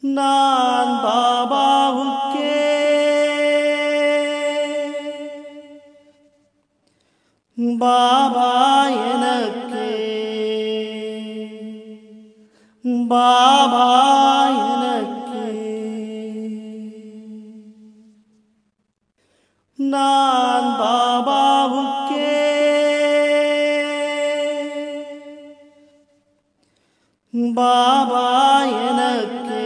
நான் பாபாவுக்கே பாபா எனக்கே பாபா எனக்கே நான் பாபாவுக்கே பாபா எனக்கே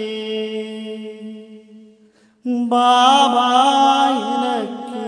பாபா எனக்கே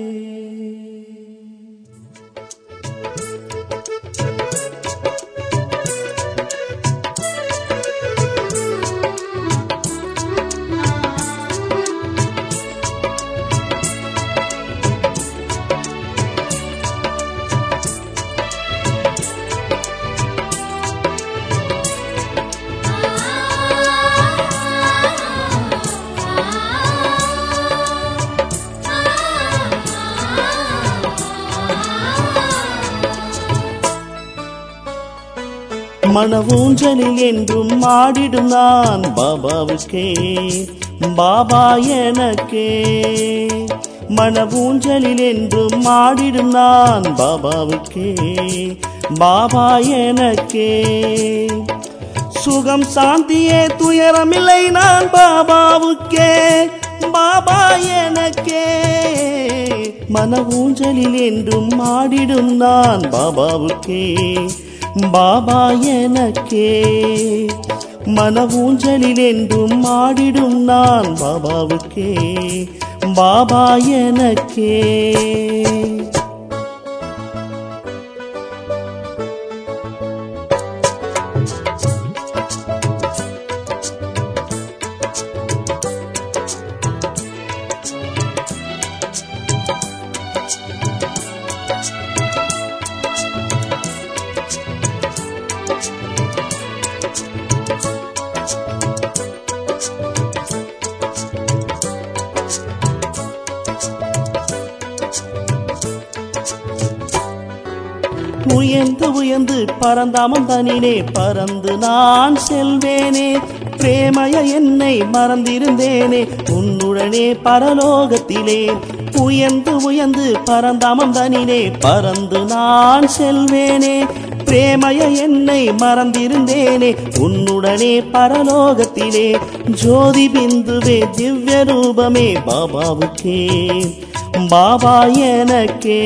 மனவூஞ்சலில் என்றும் ஆடிடும் நான் பாபாவுக்கே பாபா எனக்கே மனவூஞ்சலில் என்றும் ஆடிடும் நான் பாபாவுக்கே பாபா எனக்கே சுகம் சாந்தியே துயரமில்லை நான் பாபாவுக்கே பாபா எனக்கே மன ஊஞ்சலில் என்றும் ஆடிடும் நான் பாபாவுக்கே பாபா எனக்கே மன ஊஞ்சலில் என்றும் ஆடிடும் நான் பாபாவுக்கே பாபா எனக்கே உயர்ந்து உயர்ந்து பறந்தாமம் தனினே பறந்து நான் செல்வேனே பிரேமய என்னை மறந்திருந்தேனே உன்னுடனே பரலோகத்திலே உயர்ந்து உயர்ந்து பறந்தாமம் தனினே பறந்து நான் செல்வேனே பிரேமய என்னை மறந்திருந்தேனே உன்னுடனே பரலோகத்திலே ஜோதி பிந்துவே திவ்ய ரூபமே பாபாவுக்கே பாபா எனக்கே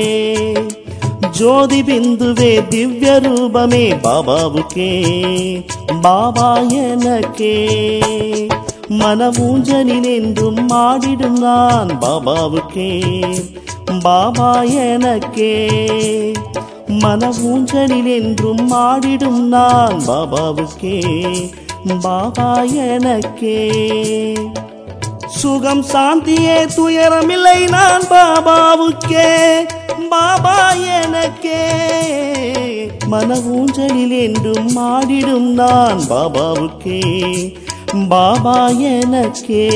ஜோதி பிந்துவே திவ்ய ரூபமே பாபாவுக்கே பாபா எனக்கே மனமூஞ்சலில் என்றும் ஆடிடும் நான் பாபாவுக்கே பாபா எனக்கே மனமூஞ்சலில் என்றும் ஆடிடும் நான் பாபாவுக்கே பாபா எனக்கே சுகம் சாந்தியே துயரமில்லை நான் பாபாவுக்கே பாபா எனக்கே மன ஊஞ்சலில் என்றும் ஆடிடும் நான் பாபாவுக்கே பாபா எனக்கே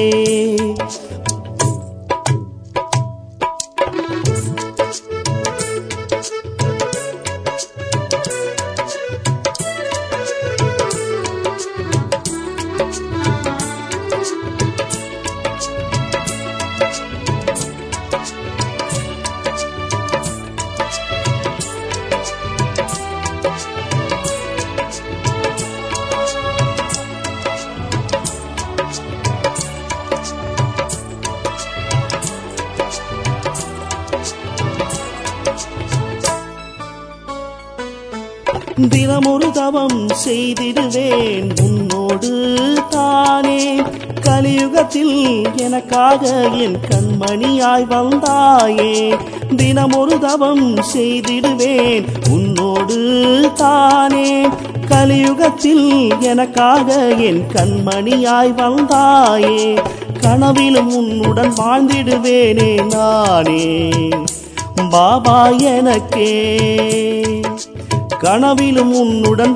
தினமொரு தவம் செய்திடுவேன் உன்னோடு தானே கலியுகத்தில் எனக்காக என் கண்மணியாய் வந்தாயே தினமொரு தவம் செய்திடுவேன் உன்னோடு தானே கலியுகத்தில் எனக்காக என் கண்மணியாய் வந்தாயே கனவிலும் உன்னுடன் வாழ்ந்திடுவேனே நானே பாபா எனக்கே கனவிலும் உன்னுடன்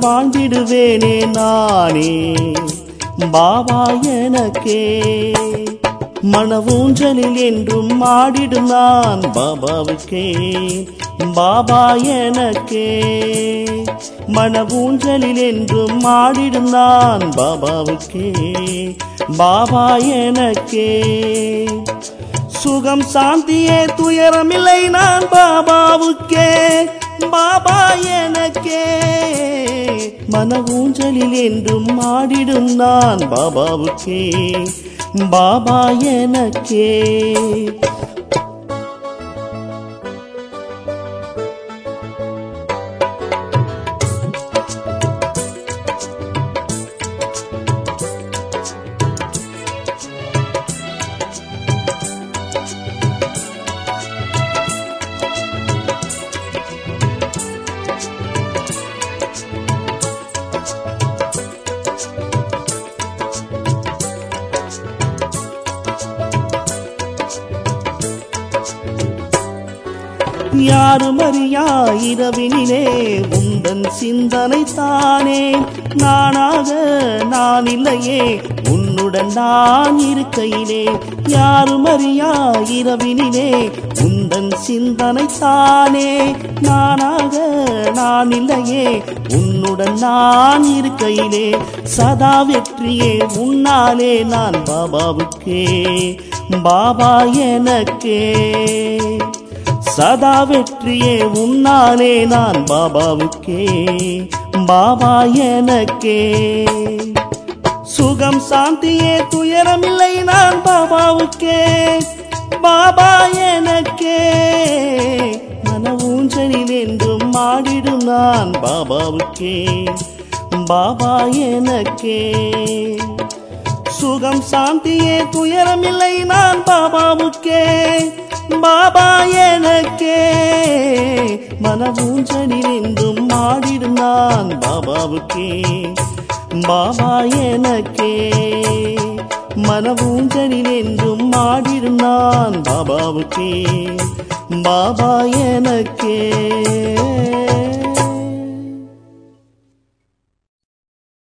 வாழ்ந்திடுவேனே நானே பாபா எனக்கே மணவூஞ்சலில் என்றும் ஆடிடும் நான் பாபாவுக்கே பாபா எனக்கே மணவூஞ்சலில் என்றும் ஆடிடும் நான் பாபாவுக்கே பாபா எனக்கே சுகம் சாந்தியே துயரமில்லை நான் பாபாவுக்கே பாபா எனக்கே மன ஊஞ்சலில் என்றும் ஆடிடும் நான் பாபாவுக்கே பாபா எனக்கே யாரும் அறியா இரவினிலே உந்தன் சிந்தனை தானே நானாக நான் இல்லையே உன்னுடன் நான் இருக்கையிலே யாரும் அறியா இரவினிலே உந்தன் சிந்தனை தானே நானாக நான் இல்லையே உன்னுடன் நான் இருக்கையிலே சதா வெற்றியே உன்னாலே நான் பாபாவுக்கே பாபா எனக்கே சதா வெற்றியே உன்னாலே நான் பாபாவுக்கே பாபா எனக்கே சுகம் சாந்தியே துயரமில்லை நான் பாபாவுக்கே பாபா எனக்கே மன ஊஞ்சலில் என்றும் ஆடிடும் நான் பாபாவுக்கே பாபா எனக்கே சுகம் சாந்தியே துயரமில்லை நான் பாபாவுக்கே பாபா எனக்கே மனமூஞ்சலில் என்றும் ஆடிடும் நான் பாபாவுக்கே பாபா எனக்கே மனமூஞ்சலில் என்றும் ஆடிடும் நான் பாபாவுக்கே பாபா எனக்கே